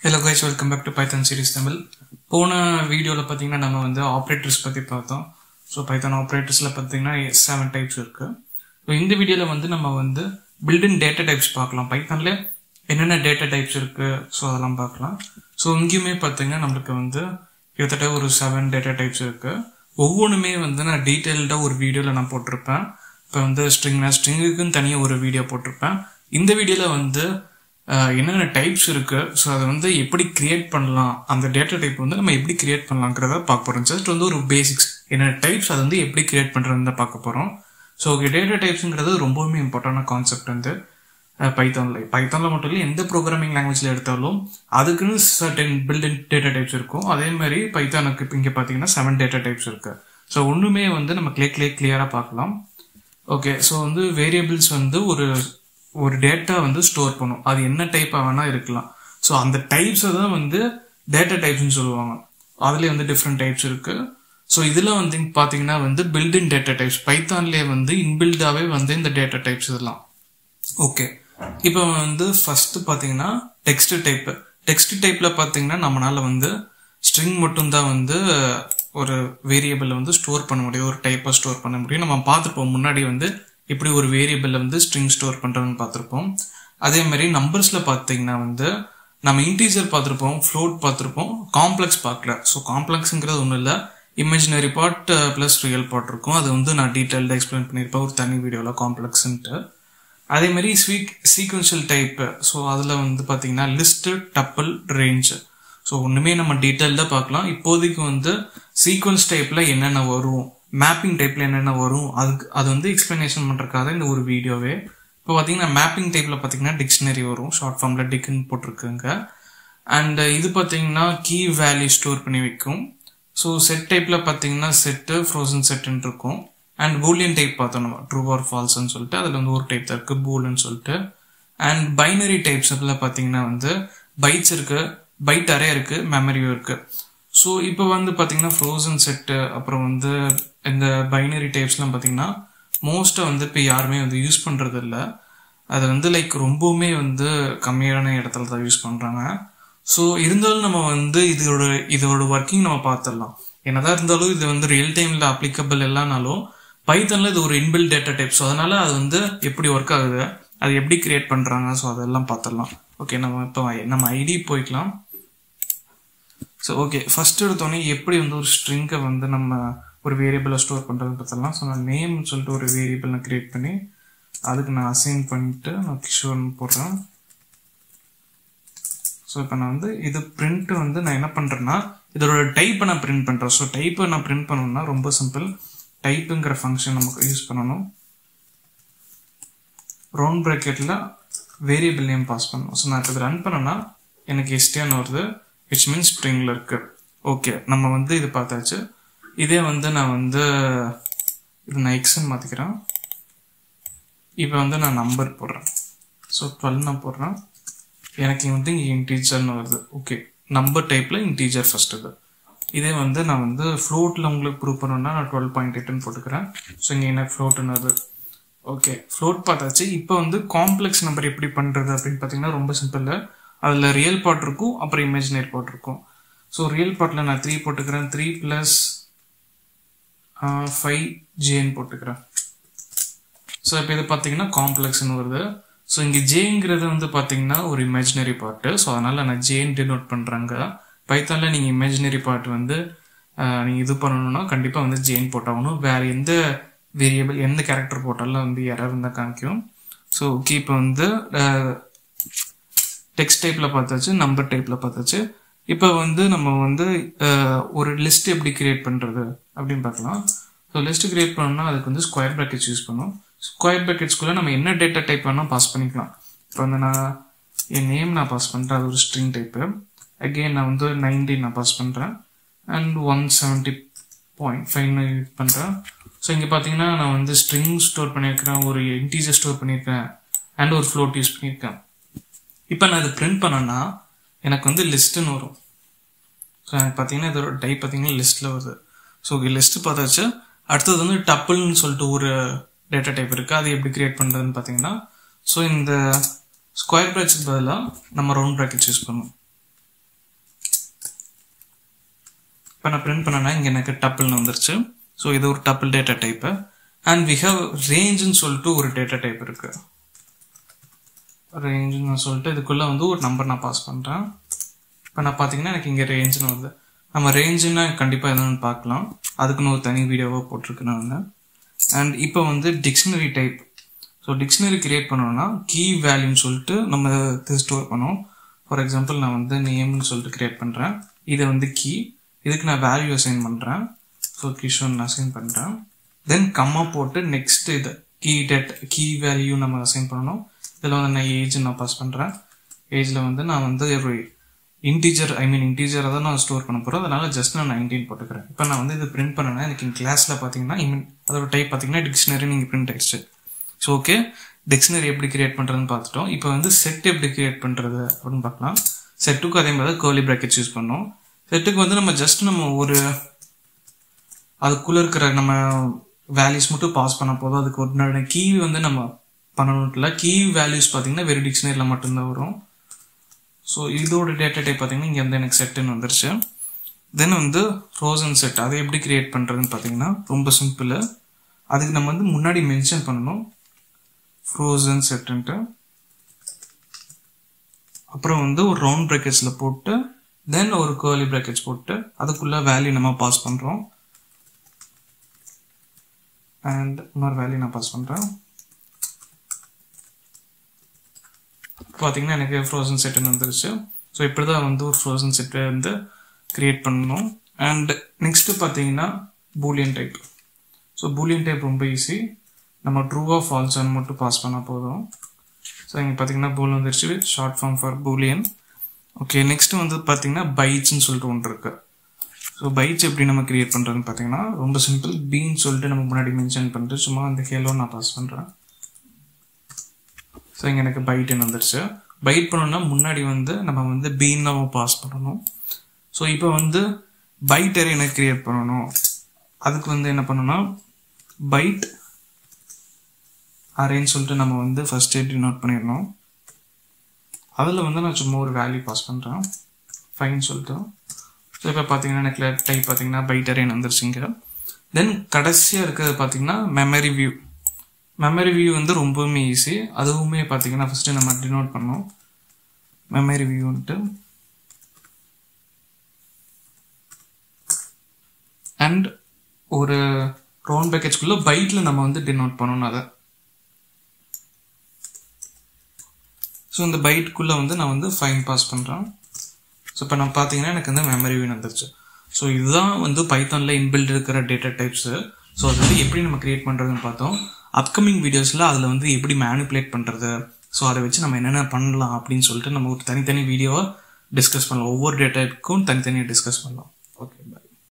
hello guys welcome back to Python series Tamil போன வீடியோவில் பார்த்தீங்கன்னா நம்ம வந்து ஆப்ரேட்டர்ஸ் பற்றி பார்த்தோம் ஸோ பைத்தான் ஆப்ரேட்டர்ஸில் பார்த்தீங்கன்னா செவன் டைப்ஸ் இருக்கு ஸோ இந்த வீடியோவில் வந்து நம்ம வந்து பில்டின் டேட்டா டைப்ஸ் பார்க்கலாம் பைத்தானில் என்னென்ன டேட்டா டைப்ஸ் இருக்கு ஸோ அதெல்லாம் பார்க்கலாம் ஸோ இங்கேயுமே பார்த்தீங்கன்னா நம்மளுக்கு வந்து கிட்டத்தட்ட ஒரு செவன் டேட்டா டைப்ஸ் இருக்கு ஒவ்வொன்றுமே வந்து நான் டீட்டெயில்டாக ஒரு வீடியோவில் நான் போட்டிருப்பேன் இப்போ வந்து ஸ்ட்ரிங்னா ஸ்ட்ரிங்குக்குன்னு தனியாக ஒரு வீடியோ போட்டிருப்பேன் இந்த வீடியோவில் வந்து ஆஹ் என்னென்ன டைப்ஸ் இருக்கு ஸோ அதை வந்து எப்படி கிரியேட் பண்ணலாம் அந்த டேட்டா டைப் வந்து நம்ம எப்படி கிரியேட் பண்ணலாங்கிறத பார்க்க போறோம் ஜஸ்ட் வந்து ஒரு பேசிக்ஸ் என்னென்ன டைப்ஸ் அதை வந்து எப்படி கிரியேட் பண்றதுன்னு தான் பார்க்க போறோம் ஸோ டேட்டா டைப்ஸ்ங்கிறது ரொம்பவுமே இம்பார்ட்டன்டான கான்செப்ட் வந்து பைத்தானில் பைத்தானில் மட்டும் இல்லை எந்த ப்ரோக்ராமிங் லாங்குவேஜில் எடுத்தாலும் அதுக்குன்னு சர்டன் பில்டிங் டேட்டா டைப்ஸ் இருக்கும் அதே மாதிரி பைத்தானுக்கு இப்போ இங்கே பார்த்தீங்கன்னா செவன் டேட்டா டைப்ஸ் இருக்கு ஸோ ஒன்றுமே வந்து நம்ம கிளியர் கிளியர் கிளியராக பார்க்கலாம் ஓகே ஸோ வந்து வேரியபிள்ஸ் வந்து ஒரு ஒரு டேட்டா வந்து ஸ்டோர் பண்ணும் அது என்ன டைப்பாக வேணா இருக்கலாம் ஸோ அந்த டைப்ஸை தான் வந்து டேட்டா டைப்ஸ்னு சொல்லுவாங்க அதுலேயே வந்து டிஃப்ரெண்ட் டைப்ஸ் இருக்கு ஸோ இதில் வந்து பார்த்தீங்கன்னா வந்து பில்டின் டேட்டா டைப்ஸ் பைத்தான்லேயே வந்து இன்பில்டாகவே வந்து இந்த டேட்டா டைப்ஸ் இதெல்லாம் ஓகே இப்போ வந்து ஃபர்ஸ்ட் பார்த்தீங்கன்னா டெக்ஸ்ட் டைப் டெக்ஸ்ட் டைப்பில் பார்த்தீங்கன்னா நம்மளால வந்து ஸ்ட்ரிங் மட்டும்தான் வந்து ஒரு வேரியபிளை வந்து ஸ்டோர் பண்ண முடியும் ஒரு டைப்பை ஸ்டோர் பண்ண முடியும் நம்ம பார்த்துருப்போம் முன்னாடி வந்து இப்படி ஒரு வேரியபிளில் வந்து ஸ்ட்ரிங் ஸ்டோர் பண்ணுறதுன்னு பார்த்துருப்போம் அதே மாதிரி நம்பர்ஸில் பார்த்தீங்கன்னா வந்து நம்ம இன்டீஜர் பார்த்துருப்போம் ஃப்ளோட் பார்த்துருப்போம் காம்ப்ளெக்ஸ் பார்க்கல ஸோ காம்ப்ளெக்ஸுங்கிறது ஒன்றும் இல்லை imaginary part plus real part இருக்கும் அது வந்து நான் டீட்டெயில்டாக எக்ஸ்பிளைன் பண்ணியிருப்பேன் ஒரு தனி வீடியோவில் காம்ப்ளெக்ஸ்ன்ட்டு அதே மாதிரி ஸ்வீக் சீக்வன்ஷியல் டைப்பு ஸோ அதில் வந்து பார்த்தீங்கன்னா லிஸ்ட்டு டப்பிள் ரேஞ்சு ஸோ ஒன்றுமே நம்ம டீட்டெயில்டாக பார்க்கலாம் இப்போதைக்கு வந்து சீக்வன்ஸ் டைப்பில் என்னென்ன வரும் மேப்பிங் டைப்பில் என்னென்ன வரும் அதுக்கு அது வந்து எக்ஸ்பிளனேஷன் பண்ணுறதுக்காக இந்த ஒரு வீடியோவே இப்போ பார்த்தீங்கன்னா மேப்பிங் டைப்பில் பார்த்தீங்கன்னா டிக்ஷனரி வரும் ஷார்ட் ஃபார்மில் டிக்குன்னு போட்டிருக்குங்க அண்ட் இது பார்த்தீங்கன்னா கீ வேல்யூ ஸ்டோர் பண்ணி வைக்கும் ஸோ செட் டைப்பில் பார்த்தீங்கன்னா செட்டு ஃப்ரோசன் செட்டுன்னு இருக்கும் அண்ட் பூலியன் டைப் பார்த்தோம் நம்ம ட்ரூ ஆர் ஃபால்ஸ்ன்னு சொல்லிட்டு அதில் வந்து ஒரு டைப் தான் இருக்குது பூல்னு சொல்லிட்டு அண்ட் பைனரி டைப்ஸில் பார்த்தீங்கன்னா வந்து பைட்ஸ் இருக்குது பைட் அரே இருக்குது மெமரியும் இருக்குது ஸோ இப்போ வந்து பார்த்தீங்கன்னா ஃப்ரோசன் செட்டு அப்புறம் வந்து இந்த பைனரி டைப்ஸ்லாம் பார்த்தீங்கன்னா மோஸ்ட்டாக வந்து இப்போ யாருமே வந்து யூஸ் பண்ணுறது இல்லை அது வந்து லைக் ரொம்பவுமே வந்து கம்மியான இடத்துல தான் யூஸ் பண்ணுறாங்க ஸோ இருந்தாலும் நம்ம வந்து இதோட இதோட ஒர்க்கிங் நம்ம பார்த்துடலாம் என்னதான் இருந்தாலும் இது வந்து ரியல் டைமில் அப்ளிகபிள் இல்லைனாலும் பைத்தனில் இது ஒரு இன்பில் டேட்டா டைப் ஸோ அதனால அது வந்து எப்படி ஒர்க் ஆகுது அது எப்படி கிரியேட் பண்ணுறாங்க ஸோ அதெல்லாம் பார்த்துடலாம் ஓகே நம்ம இப்போ நம்ம ஐடி போய்க்கலாம் ஸோ ஓகே ஃபர்ஸ்ட் எடுத்தோடனே எப்படி வந்து ஒரு ஸ்ட்ரிங்கை வந்து நம்ம ஒரு வேரியபிளை ஸ்டோர் பண்ணுறதுன்னு பார்த்தலாம் ஸோ நான் நேம்னு சொல்லிட்டு ஒரு வேரியபிள் நான் கிரியேட் பண்ணி அதுக்கு நான் அசைன் பண்ணிட்டு நான் கிஷோர்னு போடுறேன் ஸோ இப்போ நான் வந்து இது பிரிண்ட் வந்து நான் என்ன பண்ணுறேன்னா இதோட டைப்பை நான் பிரிண்ட் பண்ணுறேன் ஸோ டைப்பை நான் பிரிண்ட் பண்ணணும்னா ரொம்ப சிம்பிள் டைப்புங்கிற ஃபங்க்ஷன் நமக்கு யூஸ் பண்ணணும் ரவுண்ட் ப்ராக்கெட்டில் வேரியபிள் நேம் பாஸ் பண்ணணும் ஸோ நான் இப்போ இது ரன் பண்ணேன்னா எனக்கு எஸ்டியான்னு வருது விச் மீன்ஸ் ஸ்ட்ரிங்கில் இருக்கு ஓகே நம்ம வந்து இது பார்த்தாச்சு இதே வந்து நான் வந்து இது நான் எக்ஸ்ன்னு மாற்றிக்கிறேன் இப்போ வந்து நான் நம்பர் போடுறேன் ஸோ டுவெல் நான் போடுறேன் எனக்கு வந்து இங்கே இன்டீஜர்னு வருது ஓகே நம்பர் டைப்பில் இன்டீஜர் ஃபர்ஸ்ட் இது இதே வந்து நான் வந்து ஃப்ளோட்டில் உங்களுக்கு ப்ரூவ் பண்ணணும்னா நான் டுவெல் பாயிண்ட் எட்டுன்னு போட்டுக்கிறேன் ஸோ இங்கே எனக்கு ஃப்ளோட்டுன்னு வருது ஓகே ஃப்ளோட் பார்த்தாச்சு இப்போ வந்து காம்ப்ளெக்ஸ் நம்பர் எப்படி பண்ணுறது அப்படின்னு பார்த்தீங்கன்னா ரொம்ப சிம்பிள் அதில் ரியல் பார்ட் இருக்கும் அப்புறம் இமேஜினரி பார்ட் இருக்கும் ஸோ ரியல் பார்ட்டில் நான் த்ரீ போட்டுக்கிறேன் த்ரீ ப்ளஸ் ஃபைவ் ஜேன்னு போட்டுக்கிறேன் ஸோ இப்போ இது பார்த்தீங்கன்னா காம்ப்ளெக்ஸ்னு வருது ஸோ இங்கே ஜேங்கிறது வந்து பார்த்தீங்கன்னா ஒரு இமேஜினரி பார்ட்டு ஸோ அதனால் நான் ஜேன் டினோட் பண்ணுறாங்க பைத்தானில் நீங்கள் இமேஜினரி பார்ட் வந்து நீங்கள் இது பண்ணணும்னா கண்டிப்பாக வந்து ஜேன் போட்டாகணும் வேறு எந்த வேரியபிள் எந்த கேரக்டர் போட்டாலும் வந்து எரர் தான் காமிக்கும் ஸோ ஓகே இப்போ வந்து டெக்ஸ்ட் டைப்பில் பார்த்தாச்சு நம்பர் டைப்பில் பார்த்தாச்சு இப்போ வந்து நம்ம வந்து ஒரு லிஸ்ட் எப்படி கிரியேட் பண்ணுறது அப்படின்னு பார்க்கலாம் ஸோ லிஸ்ட் கிரியேட் பண்ணணும்னா அதுக்கு வந்து ஸ்கொயர் ப்ராக்கெட்ஸ் யூஸ் பண்ணும் ஸ்கொயர் ப்ராக்கெட்ஸ்குள்ளே நம்ம என்ன டேட்டா டைப் வேணால் பாஸ் பண்ணிக்கலாம் இப்போ வந்து நான் என் நேம் நான் பாஸ் பண்ணுறேன் அது ஒரு ஸ்ட்ரிங் டைப்பு அகெயின் நான் வந்து நைன்டீன் நான் பாஸ் பண்ணுறேன் and one seventy point five பண்ணுறேன் ஸோ இங்கே பார்த்தீங்கன்னா நான் வந்து ஸ்ட்ரிங் ஸ்டோர் பண்ணியிருக்கிறேன் ஒரு இன்டீஜர் ஸ்டோர் பண்ணியிருக்கேன் அண்ட் ஒரு ஃப்ளோட் யூஸ் பண்ணியிருக்கேன் இப்போ நான் இது பிரிண்ட் பண்ணேன்னா எனக்கு வந்து லிஸ்ட்டுன்னு வரும் ஸோ எனக்கு பார்த்தீங்கன்னா இதோட டைப் பார்த்தீங்கன்னா லிஸ்ட்டில் வருது ஸோ லிஸ்ட்டு பார்த்தாச்சு அடுத்தது வந்து டப்புள்னு சொல்லிட்டு ஒரு டேட்டா டைப் இருக்குது அது எப்படி கிரியேட் பண்ணுறதுன்னு பார்த்தீங்கன்னா ஸோ இந்த ஸ்கொயர் ப்ராக்கெட்ஸ்க்கு பதிலாக நம்ம ரவுண்ட் ப்ராக்கெட்ஸ் யூஸ் பண்ணுவோம் இப்போ நான் பிரிண்ட் பண்ணேன்னா இங்கே எனக்கு டப்பிள்னு வந்துருச்சு ஸோ இது ஒரு tuple data type and we have ரேஞ்சுன்னு சொல்லிட்டு ஒரு டேட்டா டைப் இருக்கு ரேஞ்சுன்னு சொல்லிட்டு இதுக்குள்ளே வந்து ஒரு நம்பர் நான் பாஸ் பண்ணுறேன் இப்போ நான் பார்த்தீங்கன்னா எனக்கு இங்கே ரேஞ்சுன்னு வருது நம்ம ரேஞ்சுன்னா கண்டிப்பாக என்னன்னு பார்க்கலாம் அதுக்குன்னு ஒரு தனி வீடியோவாக போட்டிருக்கேன் நான் அண்ட் இப்போ வந்து dictionary type so dictionary create பண்ணோம்னா கீ வேல்யூன்னு சொல்லிட்டு நம்ம ஸ்டோர் பண்ணோம் ஃபார் எக்ஸாம்பிள் நான் வந்து நேம்னு சொல்லிட்டு கிரியேட் பண்ணுறேன் இதை வந்து கீ இதுக்கு நான் வேல்யூ அசைன் பண்ணுறேன் ஸோ கிஷோன் நான் அசைன் பண்ணுறேன் தென் கம்மா போட்டு நெக்ஸ்ட் இது கீ டேட் கீ வேல்யூ நம்ம அசைன் பண்ணணும் இதில் வந்து நான் ஏஜ் நான் பாஸ் பண்ணுறேன் ஏஜில் வந்து நான் வந்து ஒரு இன்டீஜர் ஐ மீன் இன்டீஜரை தான் நான் ஸ்டோர் பண்ண போகிறோம் அதனால ஜஸ்ட் நான் நைன்டீன் போட்டுக்கிறேன் இப்போ நான் வந்து இது பிரிண்ட் பண்ணேன்னா எனக்கு கிளாஸில் பார்த்தீங்கன்னா ஐ மீன் அதோட டைப் பார்த்தீங்கன்னா டிக்ஷனரி நீங்கள் பிரிண்ட் ஆயிடுச்சு ஸோ ஓகே டிக்ஷனரி எப்படி கிரியேட் பண்ணுறதுன்னு பார்த்துட்டோம் இப்போ வந்து செட் எப்படி கிரியேட் பண்ணுறது அப்படின்னு பார்க்கலாம் செட்டுக்கு அதே மாதிரி கோலி ப்ராக்கெட்ஸ் யூஸ் பண்ணோம் செட்டுக்கு வந்து நம்ம ஜஸ்ட் நம்ம ஒரு அதுக்குள்ளே இருக்கிற நம்ம வேல்யூஸ் மட்டும் பாஸ் பண்ண போதும் அதுக்கு ஒரு கீ வந்து நம்ம பண்ணணும் இல்லை கீ வேல்யூஸ் பார்த்தீங்கன்னா வெறும் டிக்ஷனரியில் மட்டும்தான் வரும் ஸோ இதோட டேட்டா டைப் பார்த்தீங்கன்னா இங்கே வந்து எனக்கு செட்டுன்னு வந்துருச்சு தென் வந்து ஃப்ரோசன் செட் அதை எப்படி கிரியேட் பண்ணுறதுன்னு பார்த்தீங்கன்னா ரொம்ப சிம்பிள் அதுக்கு நம்ம வந்து முன்னாடி மென்ஷன் பண்ணணும் ஃப்ரோசன் செட்டுன்ட்டு அப்புறம் வந்து ஒரு ரவுண்ட் ப்ராக்கெட்ஸில் போட்டு தென் ஒரு கேர்லி ப்ராக்கெட்ஸ் போட்டு அதுக்குள்ளே வேல்யூ நம்ம பாஸ் பண்ணுறோம் அண்ட் இன்னொரு வேல்யூ நான் பாஸ் பண்ணுறேன் பார்த்தீங்கன்னா எனக்கு ஃப்ரோசன் செட்டுன்னு வந்துருச்சு ஸோ இப்படி தான் வந்து ஒரு ஃப்ரோசன் செட்டை வந்து க்ரியேட் பண்ணணும் அண்ட் நெக்ஸ்ட்டு பார்த்தீங்கன்னா boolean type so boolean type ரொம்ப ஈஸி நம்ம ட்ரூவாக ஃபால்ஸான்னு மட்டும் பாஸ் பண்ணால் போதும் ஸோ இங்கே பார்த்தீங்கன்னா பூல் வந்துருச்சு short form for boolean okay next வந்து பார்த்தீங்கன்னா பைட்ஸ்னு சொல்லிட்டு ஒன்று இருக்கு ஸோ பைட்ஸ் எப்படி நம்ம கிரியேட் பண்ணுறதுன்னு பார்த்தீங்கன்னா ரொம்ப சிம்பிள் பீன் சொல்லிட்டு நம்ம முன்னாடி மென்ஷன் பண்ணிட்டு சும்மா அந்த ஹேலோ நான் பாஸ் பண்ணுறேன் ஸோ இங்கே எனக்கு பைட்னு வந்துருச்சு பைட் பண்ணோம்னா முன்னாடி வந்து நம்ம வந்து பீன் நம்ம பாஸ் பண்ணணும் ஸோ இப்போ வந்து பைட் அரே எனக்கு கிரியேட் பண்ணணும் அதுக்கு வந்து என்ன பண்ணணும்னா பைட் அரேன்னு சொல்லிட்டு நம்ம வந்து ஃபர்ஸ்ட் நோட் பண்ணிடணும் அதில் வந்து நான் சும்மா ஒரு வேல்யூ பாஸ் பண்ணுறேன் ஃபைன் சொல்லிட்டு ஸோ இப்போ பார்த்தீங்கன்னா எனக்கு டைப் பார்த்தீங்கன்னா பைட் அரேன்னு வந்துருச்சுங்க தென் கடைசியாக இருக்கிறது பார்த்தீங்கன்னா மெமரி வியூ மெமரி வியூ வந்து ரொம்பவுமே ஈஸி அதுவுமே பார்த்தீங்கன்னா ஃபஸ்ட்டு நம்ம டினோட் பண்ணோம் மெமரி வியூன்ட்டு அண்ட் ஒரு ரவுண்ட் பேக்கேஜ்குள்ளே பைட்டில் நம்ம வந்து டினோட் பண்ணணும் அதை ஸோ இந்த பைட்டுக்குள்ளே வந்து நான் வந்து ஃபைன் பாஸ் பண்ணுறேன் ஸோ இப்போ நான் பார்த்தீங்கன்னா எனக்கு வந்து மெமரி வியூ வந்துருச்சு ஸோ இதுதான் வந்து பைத்தானில் இன்பில்ட் இருக்கிற டேட்டா டைப்ஸு ஸோ அது வந்து எப்படி நம்ம கிரியேட் பண்ணுறதுன்னு பார்த்தோம் அப்கமிங் வீடியோஸில் அதில் வந்து எப்படி மேனிப்புலேட் பண்ணுறது ஸோ அதை வச்சு நம்ம என்னென்ன பண்ணலாம் அப்படின்னு சொல்லிட்டு நம்ம ஒரு தனித்தனி வீடியோவை டிஸ்கஸ் பண்ணலாம் ஒவ்வொரு டேட்டாக்கும் தனித்தனியாக டிஸ்கஸ் பண்ணலாம்